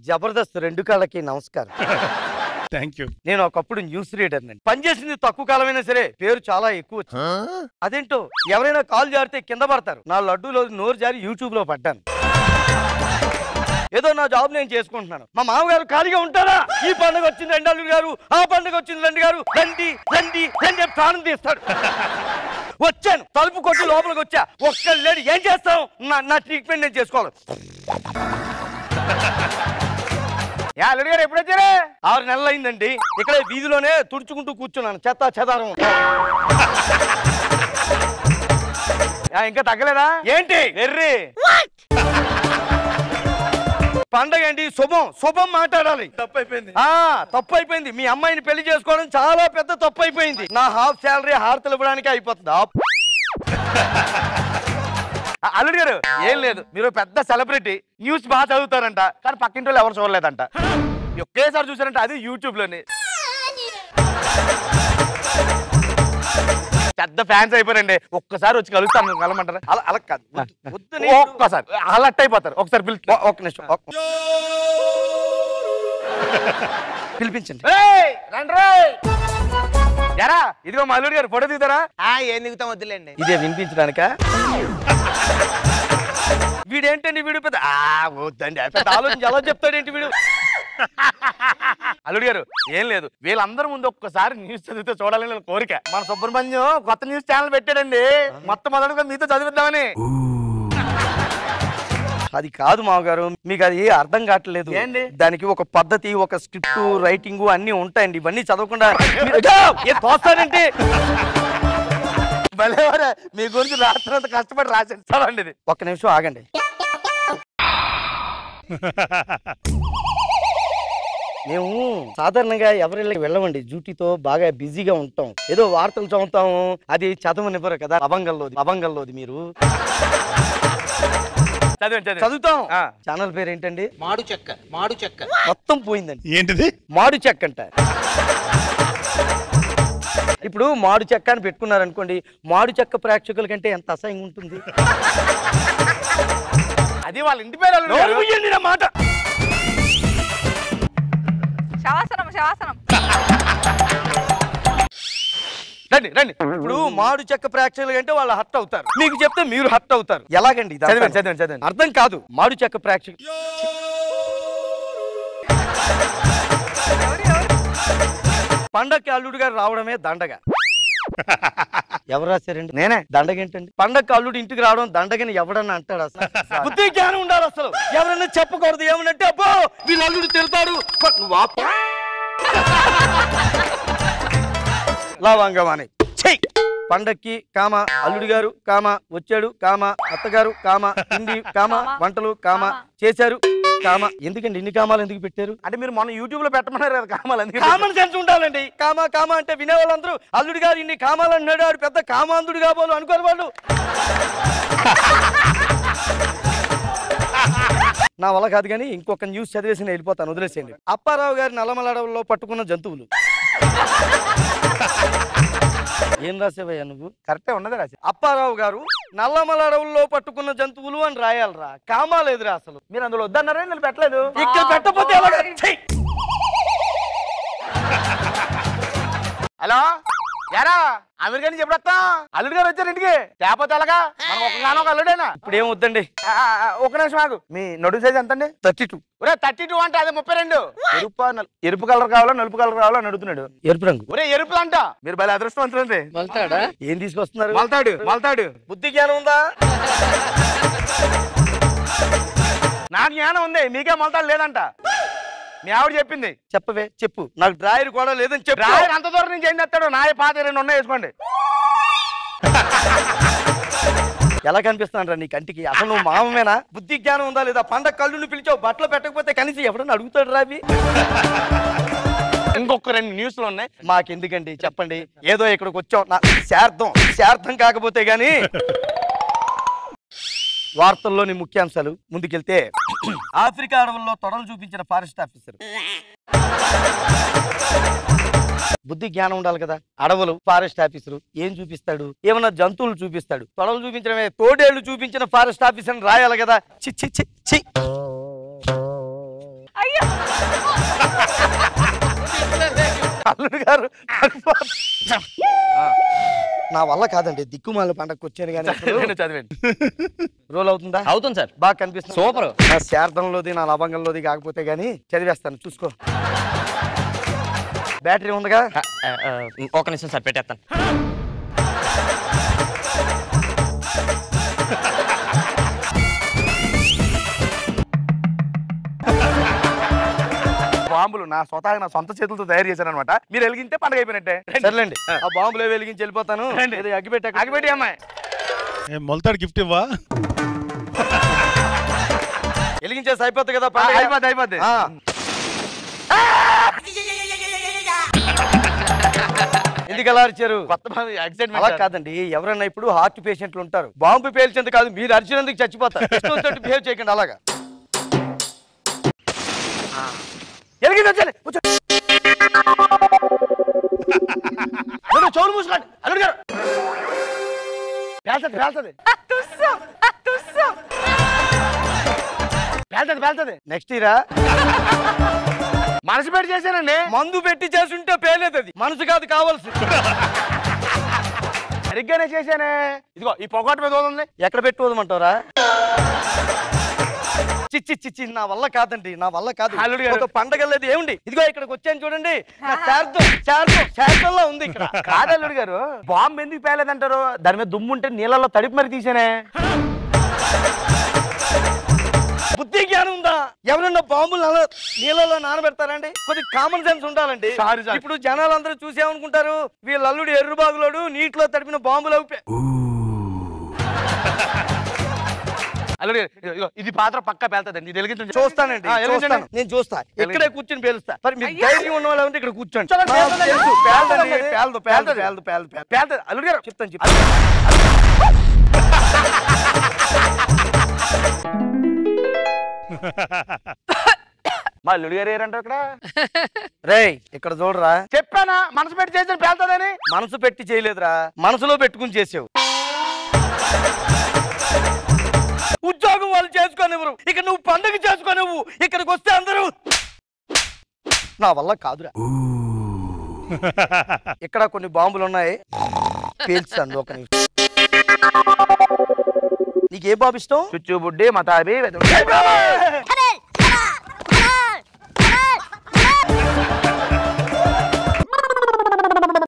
జబర్దస్త్ రెండు కాళ్ళకి నమస్కారం థ్యాంక్ యూ నేను ఒకప్పుడు న్యూస్ రీడర్ నండి పనిచేసింది తక్కువ కాలమైనా సరే పేరు చాలా ఎక్కువ వచ్చింది. అదేంటో ఎవరైనా కాల్ జారితే కింద పడతారు నా లడ్డూలో నోరు జారి యూట్యూబ్ లో పడ్డాను ఏదో నా జాబ్ నేను చేసుకుంటున్నాను మా మామగారు ఖాళీగా ఉంటారా ఈ పండుగ వచ్చింది రండి అల్లుడు గారు ఆ పండుగ వచ్చింది రండి గారు రండి రండి రండి అని ప్రాణం తీస్తాడు వచ్చాను తలుపు కొట్టి లోపలికి వచ్చా ఒక్కళ్ళు లేడు ఏం చేస్తాం నా నా ట్రీట్మెంట్ నేను చేసుకోవాలి ఏ అల్లుడు గారు ఎప్పుడు వచ్చారా ఆరు నెలలు అయిందండి ఇక్కడే వీధిలోనే తుడుచుకుంటూ కూర్చున్నాను చెత్త చెదారం ఆ, ఇంకా తగ్గలేదా ఏంటి వెర్రి పండగ అండి శుభం శుభం మాట్లాడాలి తప్పైపోయింది ఆ తప్పు అయిపోయింది మీ అమ్మాయిని పెళ్లి చేసుకోవడం చాలా పెద్ద తప్పు అయిపోయింది నా హాఫ్ శాలరీ హారతలు ఇవ్వడానికి అయిపోతుంది ఆప్. ఆ, అల్లుడు గారు ఏం లేదు మీరు పెద్ద సెలబ్రిటీ న్యూస్ బాగా చదువుతారంట కానీ పక్కింటి వాళ్ళు ఎవరు చూడలేదంట ఒకేసారి చూసారంట అది యూట్యూబ్ లోనే పెద్ద ఫ్యాన్స్ అయిపోయారండి ఒక్కసారి వచ్చి కలుస్తాను కలమంటారా అలా అలా కాదు వద్దు, వద్దు నేను. ఒక్కసారి అలర్ట్ అయిపోతారు ఒకసారి పిలి ఒ- ఒక్క నిమిషం ఒక్క- పిలిపించండి ఎరా ఇదిగో మా అల్లుడు గారు ఫోటో దిగుతారా ఆ ఏం దిగుతాం వద్దులేండి ఇదే వినిపించడానిక వీడేంటండి వీడు పెద్ద ఆ, వద్దండి పెద్ద ఆలోచించి ఎలా చెప్తాడేంటి వీడు అల్లుడు గారు ఏం లేదు వీళ్ళందరి ముందు ఒక్కసారి న్యూస్ చదివితే చూడాలని నా కోరిక మన సుబ్రహ్మణ్యం కొత్త న్యూస్ ఛానల్ పెట్టాడండి మొత్తం మొదలుగా మీతో చదివిద్దామని అది కాదు మావగారు మీకు అది అర్థం కావట్లేదు ఏంటి? దానికి ఒక పద్ధతి ఒక స్క్రిప్ట్ రైటింగ్ అన్ని ఉంటాయండి ఇవన్నీ చదవకుండా మీరు- ఏ తోస్తారంటే భలేవారే మీ గురించి రాత్రి అంతా కష్టపడి రాశాను చదవండి ఇది ఒక్క నిమిషం ఆగండి మేము సాధారణంగా ఎవరిళ్ళకి వెళ్ళమండి డ్యూటీతో బాగా బిజీగా ఉంటాం ఏదో వార్తలు చదువుతాము అది చదవనివ్వరు కదా అభంగంలోది అభంగంలోది మీరు చదివండి చదువుతాం ఆ. ఛానల్ పేరు ఏంటండి మాడు చెక్క మాడు చెక్క మొత్తం పోయిందండి ఏంటిది మాడు చెక్క అంట ఇప్పుడు మాడు చెక్క అని పెట్టుకున్నారనుకోండి మాడు చెక్క ప్రేక్షకుల కంటే ఎంత అసహ్యంగా ఉంటుంది అది వాళ్ళ ఇంటి పేరు అల్లుడు గారు. నోరు మూయండి నా మాట శవాసనం శవాసనం రండి రండి ఇప్పుడు మాడు చెక్క ప్రేక్షకులు కంటే వాళ్ళు హర్ట్ అవుతారు మీకు చెప్తే మీరు హర్ట్ అవుతారు ఎలాగండి ఇదంతా? చదివండి చదివండి చదివండి అర్థం కాదు మాడు చెక్క ప్రేక్షకులు ఎవరు ఎవరు పండక్కి అల్లుడు గారు రావడమే దండగ ఎవరు రాశారండి నేనే దండగ ఏంటండి పండక్కి అల్లుడు ఇంటికి రావడం దండగని ఎవడన్నా అంటాడు అసలు బుద్ధి జ్ఞానం ఉండాలి అసలు ఎవరన్నా చెప్పకూడదు ఏమనంటే అబ్బో వీళ్ళు అల్లుడు తిడతాడు ప- నువ్వు ఆపు. లావాంగమాని చెయ్యి పండక్కి కామ అల్లుడు గారు కామ వచ్చాడు కామ అత్తగారు కామ తిండి కామ కామ. వంటలు కామ కామ. చేశారు కామ ఎందుకండి ఇన్ని కామాలు ఎందుకు పెట్టారు అంటే మీరు మొన్న యూట్యూబ్ లో పెట్టమన్నారు కదా కామాలు అందుకే కామన్ సెన్స్ ఉండాలండి కామా కామా అంటే వినేవాళ్ళందరూ అల్లుడు గారు ఇన్ని కామాలు అన్నాడు ఆడు పెద్ద కామాంధుడు కాబోలు అనుకోరు వాళ్ళు నా వల్ల కాదు కానీ ఇంకొక న్యూస్ చదివేసి నేను వెళ్ళిపోతాను వదిలేసేయండి అప్పారావు గారి నల్లమల అడవుల్లో పట్టుకున్న జంతువులు ఏం రాసేవయ్యా నువ్వు కరెక్టే ఉన్నది రాసి అప్పారావు గారు నల్లమల అడవుల్లో పట్టుకున్న జంతువులు అని రాయాలరా కామా లేదురా అసలు మీరు అందులో వద్దన్నారా నేను పెట్టలేదు ఇక్కడ పెట్టకపోతే ఎలాగ? ఛీ! హలో యారా అమెరికా నుంచి ఎప్పుడు వస్తాం అల్లుడు గారు వచ్చారు ఇంటికి తేపోతే ఎలాగా మనం ఒక గానో ఒక అల్లుడేనా ఇప్పుడు ఏం వద్దండి ఆ, ఆ, ఆ, ఒక నిమిషం ఆగు మీ నడుము సైజ్ ఎంత అండి థర్టీ టూ ఒరే థర్టీ టూ అంటే అదే ముప్పై రెండు ఎరుపు నల్- ఎరుపు కలర్ కావాలా నలుపు కలర్ కావాలా అని అడుగుతున్నాడు ఎరుపు రంగు ఒరే ఎరుపులు అంట మీరు భలే అదృష్టవంతులండి వెళ్తాడా ఏం తీసుకొస్తున్నారు మల్తాడు మల్తాడు బుద్ధి జ్ఞానం ఉందా నా జ్ఞానం ఉంది మీకే మల్తాడు లేదంట మీ ఆవిడ చెప్పింది చెప్పవే చెప్పు నాకు డ్రాయర్ కూడా లేదని చెప్పు డ్రాయర్ అంత దూరం నుంచి ఏం చేస్తాడు నా పాత రెండు ఉన్నాయి వేసుకోండి ఎలా కనిపిస్తాను నీ కంటికి అసలు నువ్వు మామమేనా బుద్ధి జ్ఞానం ఉందా లేదా పండగ కళ్ళుని పిలిచావు బట్టలు పెట్టకపోతే కనీసం ఎవడన్నా అడుగుతాడు రావి ఇంకొక రెండు న్యూస్లు ఉన్నాయి మాకెందుకండి చెప్పండి ఏదో ఇక్కడికి వచ్చాం నా శార్థం శార్థం కాకపోతే గాని వార్తల్లోని ముఖ్యాంశాలు ముందుకెళ్తే ఆఫ్రికా అడవుల్లో తొడలు చూపించిన ఫారెస్ట్ ఆఫీసర్ బుద్ధి జ్ఞానం ఉండాలి కదా అడవులు ఫారెస్ట్ ఆఫీసరు ఏం చూపిస్తాడు ఏమన్నా జంతువులు చూపిస్తాడు తొడలు చూపించడమే తోడేళ్లు చూపించిన ఫారెస్ట్ ఆఫీసర్ రాయాలి కదా చి చి చి చి అయ్యో అల్లుడు గారు పడిపోతున్నారు. నా వల్ల కాదండి దిక్కుమాల పండగకి వచ్చాను కానీ చదివండి చదివండి రోల్ అవుతుందా అవుతుంది సార్ బాగా కనిపిస్తుంది సూపర్. నా శార్థంలోది నా లవంగంలోది కాకపోతే గానీ చదివేస్తాను చూసుకో బ్యాటరీ ఉందిగా ఆ, ఆ, ఆ, ఒక నిమిషం సార్ పెట్టేస్తాను బాంబులు నా స్వతహాగా నా సొంత చేతులతో తయారు చేశాను అనమాట మీరు వెలిగింటే పండుగ అయిపోయినట్టే సర్లేండి ఆ బాంబులో వెలిగించి వెళ్ళిపోతాను రండి. ఏదో అగ్గిపెట్టి అక్కడ- అగిపెట్టి అమ్మాయి ఏం మొలతాడు గిఫ్ట్ ఇవ్వా వెలిగించేసి అయిపోతుంది కదా ఆ, పండగ. అయిపోద్ది అయిపోద్ది ఆ. ఎందుకు అలా అరిచారు కొత్త బాంబు అలా ఎక్సైట్మెంట్ కాదండి ఎవరైనా ఇప్పుడు హార్ట్ పేషెంట్లు ఉంటారు బాంబు పేల్చేందుకు కాదు మీరు అరిచినందుకు చచ్చిపోతారు ఇష్టం వచ్చినట్టు బిహేవ్ చేయకండి అలాగా ఎలిగింది వచ్చాలి కూర్చో. అల్లుడు, చెవులు మూసుకోండి అల్లుడు గారు పేల్తది పేల్తది తుస్సు తుస్సు పేల్తది పేల్తది నెక్స్ట్ ఇయరా మనసు పెట్టి చేశానండి మందు పెట్టి చేసుంటే పేలేదు అది మనసు కాదు కావాల్సి సరిగ్గానే చేశానే ఇదిగో ఈ పొగట మీద ఉంది ఎక్కడ పెట్టుకోదమంటారా చిచ్చి చిచ్చి నా వల్ల కాదండి నా వల్ల కాదు అల్లుడు గారు. ఒక పండగ లేదు ఏముంది ఇదిగో ఇక్కడికి వచ్చాను చూడండి నా శార్థం శార్థం శార్థంలో ఉంది ఇక్కడ కాదు అల్లుడు గారు బాంబు ఎందుకు పేలేదంటారు దాని మీద దుమ్ము ఉంటే నీళ్ళలో తడిపి మరి తీసానే బుద్ధి జ్ఞానం ఉందా ఎవరన్నా బాంబులు అలా నీళ్ళలో నానబెడతారండి కొద్ది కామన్ సెన్స్ ఉండాలండి Sorry, sorry. ఇప్పుడు జనాలందరూ చూసేమనుకుంటారు వీళ్ళ అల్లుడు ఎర్రుబాగులోడు నీటిలో తడిపిన బాంబులు అవి అల్లుడు గారు ఇదిగో, ఇదిగో, ఇది పాత్ర పక్క పేలుతుందండి ఇది వెలిగించండి చూస్తానండి ఆ, వెలిగించండి. చూస్తాను. నేను చూస్తా ఇక్కడే కూర్చుని పేలుస్తా మరి మీకు అయ్యా. ధైర్యం ఉన్న వాళ్ళు ఉంటే ఇక్కడ కూర్చోండి చూడండి, నాకు పేలుతుందండి. తెలుసు, పేలదండి, పేలుతుంది. పేలదు పేలదు పేలుతుంది. పేలదు పేలదు పేలదు పేలుతుంది అల్లుడు గారు చెప్తాను చెప్తాను మా అల్లుడు గారు ఏరంటారు ఇక్కడ రేయ్ ఇక్కడ చూడరా చెప్పానా మనసు పెట్టి చేసిన పేలుతుందని మనసు పెట్టి చేయలేదురా మనసులో పెట్టుకుని చేసావు ఉద్యోగం వాళ్ళు చేసుకోనివ్వరు ఇక్కడ నువ్వు పండగ చేసుకోనివ్వు ఇక్కడికి వస్తే అందరూ నా వల్ల కాదురా ఇక్కడ కొన్ని బాంబులు ఉన్నాయి పేల్చాను ఒక నిమిషం నీకు ఏ బాబు ఇష్టం చుచ్చు బుడ్డి మతాబి